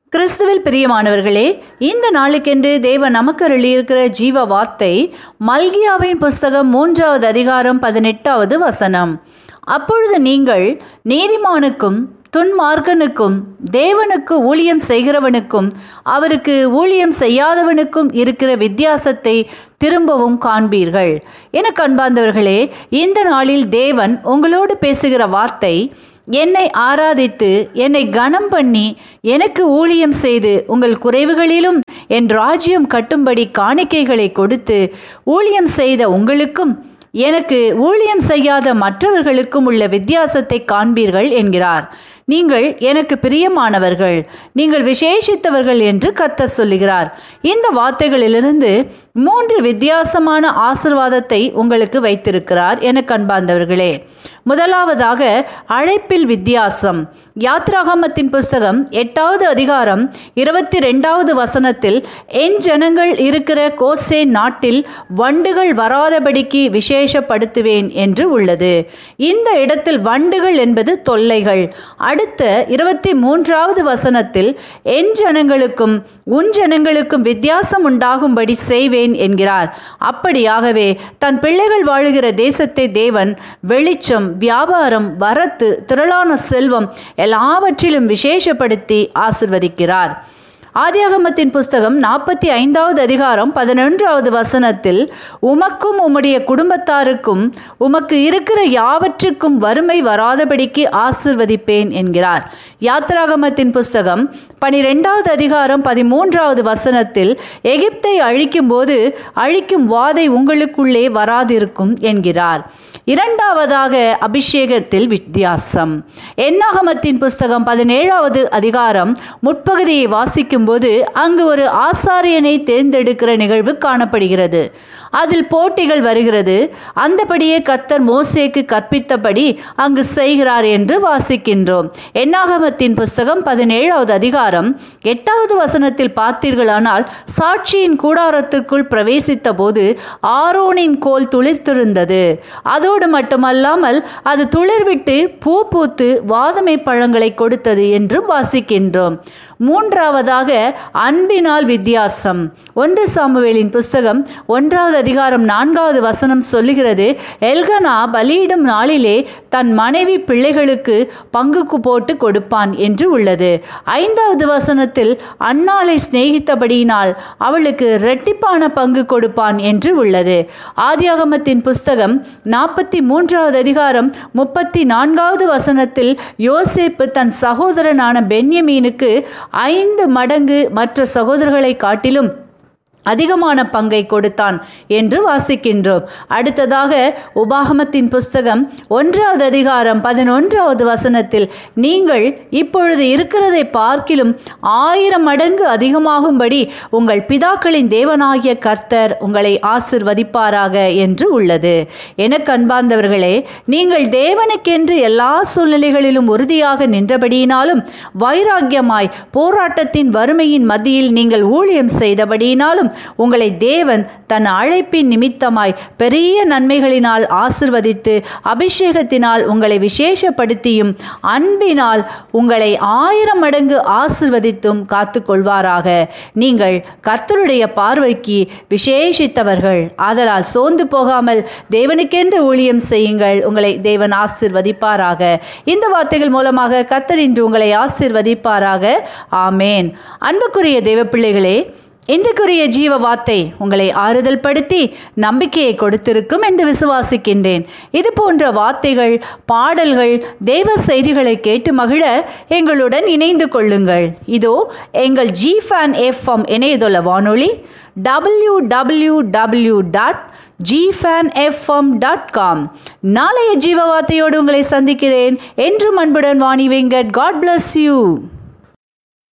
கிறிஸ்துவில் பிரியமானவர்களே இந்த நாளுக்கென்று தேவன் நமக்கு அருளியிருக்கிற ஜீவ வார்த்தை மல்கியாவின் புஸ்தகம் மூன்றாவது அதிகாரம் பதினெட்டாவது வசனம் அப்பொழுது நீங்கள் நீதிமானுக்கும் துன்மார்க்கனுக்கும் தேவனுக்கு ஊழியம் செய்கிறவனுக்கும் அவருக்கு ஊழியம் செய்யாதவனுக்கும் இருக்கிற வித்தியாசத்தை திரும்பவும் காண்பீர்கள் என கண்பார்ந்தவர்களே இந்த நாளில் தேவன் உங்களோடு பேசுகிற வார்த்தை என்னை ஆராதித்து என்னை கனம் பண்ணி எனக்கு ஊழியம் செய்து உங்கள் குறைவுகளிலும் என் ராஜ்யம் கட்டும்படி காணிக்கைகளை கொடுத்து ஊழியம் செய்த உங்களுக்கும் எனக்கு ஊழியம் செய்யாத மற்றவர்களுக்கும் உள்ள வித்தியாசத்தை காண்பீர்கள் என்கிறார் நீங்கள் எனக்கு பிரியமானவர்கள் நீங்கள் விசேஷித்தவர்கள் என்று கத்த சொல்லுகிறார் இந்த வார்த்தைகளிலிருந்து மூன்று வித்தியாசமான ஆசிர்வாதத்தை உங்களுக்கு வைத்திருக்கிறார் என கண்பார்ந்தவர்களே முதலாவதாக அழைப்பில் வித்தியாசம் யாத்ராகமத்தின் புஸ்தகம் எட்டாவது அதிகாரம் இருபத்தி ரெண்டாவது வசனத்தில் என் ஜனங்கள் இருக்கிற கோசே நாட்டில் வண்டுகள் வராதபடிக்கு விசேஷப்படுத்துவேன் என்று உள்ளது இந்த இடத்தில் வண்டுகள் என்பது தொல்லைகள் அடுத்த இருபத்தி மூன்றாவது வசனத்தில் என் ஜனங்களுக்கும் உன் ஜனங்களுக்கும் வித்தியாசம் உண்டாகும்படி செய்வேன் என்கிறார் அப்படியாகவே தன் பிள்ளைகள் வாழுகிற தேசத்தை தேவன் வெளிச்சம் வியாபாரம் வரத்து திரளான செல்வம் எல்லாவற்றிலும் விசேஷப்படுத்தி ஆசிர்வதிக்கிறார் ஆதியாகமத்தின் புஸ்தகம் நாற்பத்தி ஐந்தாவது அதிகாரம் பதினொன்றாவது வசனத்தில் உமக்கும் உம்முடைய குடும்பத்தாருக்கும் உமக்கு இருக்கிற யாவற்றுக்கும் வறுமை வராதபடிக்கு ஆசிர்வதிப்பேன் என்கிறார் யாத்ராகமத்தின் புஸ்தகம் பனிரெண்டாவது அதிகாரம் பதிமூன்றாவது வசனத்தில் எகிப்தை அழிக்கும் போது அழிக்கும் வாதை உங்களுக்குள்ளே வராதிருக்கும் என்கிறார் இரண்டாவதாக அபிஷேகத்தில் வித்தியாசம் என்னாகமத்தின் புஸ்தகம் பதினேழாவது அதிகாரம் முற்பகுதியை வாசிக்கும் போது அங்கு ஒரு ஆசாரியனை தேர்ந்தெடுக்கிற நிகழ்வு காணப்படுகிறது அதில் போட்டிகள் வருகிறது அந்தபடியே கத்தர் மோசேக்கு கற்பித்தபடி அங்கு செய்கிறார் என்று வாசிக்கின்றோம் என்னாகமத்தின் புஸ்தகம் பதினேழாவது அதிகாரம் எட்டாவது வசனத்தில் பார்த்தீர்களானால் சாட்சியின் கூடாரத்திற்குள் பிரவேசித்த போது ஆரோனின் கோல் துளிர்த்திருந்தது அதோடு மட்டுமல்லாமல் அது துளிர்விட்டு பூ பூத்து வாதமை பழங்களை கொடுத்தது என்றும் வாசிக்கின்றோம் மூன்றாவதாக அன்பினால் வித்தியாசம் ஒன்று சாமுவேலின் புஸ்தகம் ஒன்றாவது அதிகாரம் நான்காவது வசனம் சொல்லுகிறது எல்கனா பலியிடும் நாளிலே தன் மனைவி பிள்ளைகளுக்கு பங்குக்கு போட்டு கொடுப்பான் என்று உள்ளது ஐந்தாவது வசனத்தில் அன்னாளை சிநேகித்தபடியினால் அவளுக்கு இரட்டிப்பான பங்கு கொடுப்பான் என்று உள்ளது ஆதியாகமத்தின் புஸ்தகம் நாற்பத்தி மூன்றாவது அதிகாரம் முப்பத்தி நான்காவது வசனத்தில் யோசேப்பு தன் சகோதரனான பென்யமீனுக்கு ஐந்து மடங்கு மற்ற சகோதரர்களை காட்டிலும் அதிகமான பங்கை கொடுத்தான் என்று வாசிக்கின்றோம் அடுத்ததாக உபாகமத்தின் புஸ்தகம் ஒன்றாவது அதிகாரம் பதினொன்றாவது வசனத்தில் நீங்கள் இப்பொழுது இருக்கிறதை பார்க்கிலும் ஆயிரம் மடங்கு அதிகமாகும்படி உங்கள் பிதாக்களின் தேவனாகிய கர்த்தர் உங்களை ஆசிர்வதிப்பாராக என்று உள்ளது என கண்பார்ந்தவர்களே நீங்கள் தேவனுக்கென்று எல்லா சூழ்நிலைகளிலும் உறுதியாக நின்றபடியினாலும் வைராக்கியமாய் போராட்டத்தின் வறுமையின் மத்தியில் நீங்கள் ஊழியம் செய்தபடியினாலும் உங்களை தேவன் தன் அழைப்பின் நிமித்தமாய் பெரிய நன்மைகளினால் ஆசிர்வதித்து அபிஷேகத்தினால் உங்களை விசேஷப்படுத்தியும் அன்பினால் உங்களை ஆயிரம் மடங்கு ஆசிர்வதித்தும் காத்து கொள்வாராக நீங்கள் கர்த்தருடைய பார்வைக்கு விசேஷித்தவர்கள் ஆதலால் சோர்ந்து போகாமல் தேவனுக்கென்று ஊழியம் செய்யுங்கள் உங்களை தேவன் ஆசிர்வதிப்பாராக இந்த வார்த்தைகள் மூலமாக கர்த்தர் இன்று உங்களை ஆசிர்வதிப்பாராக ஆமேன் அன்புக்குரிய தேவ பிள்ளைகளே இன்றைக்குரிய ஜீவ வார்த்தை உங்களை ஆறுதல் படுத்தி நம்பிக்கையை கொடுத்திருக்கும் என்று விசுவாசிக்கின்றேன் இது போன்ற வார்த்தைகள் பாடல்கள் தெய்வ செய்திகளை கேட்டு மகிழ எங்களுடன் இணைந்து கொள்ளுங்கள் இதோ எங்கள் ஜி ஃபேன் எஃப்எம் இணையதள வானொலி W W W dot GFan FM dot com நாளைய ஜீவ வார்த்தையோடு உங்களை சந்திக்கிறேன் என்றும் அன்புடன் Vani Venkat God bless you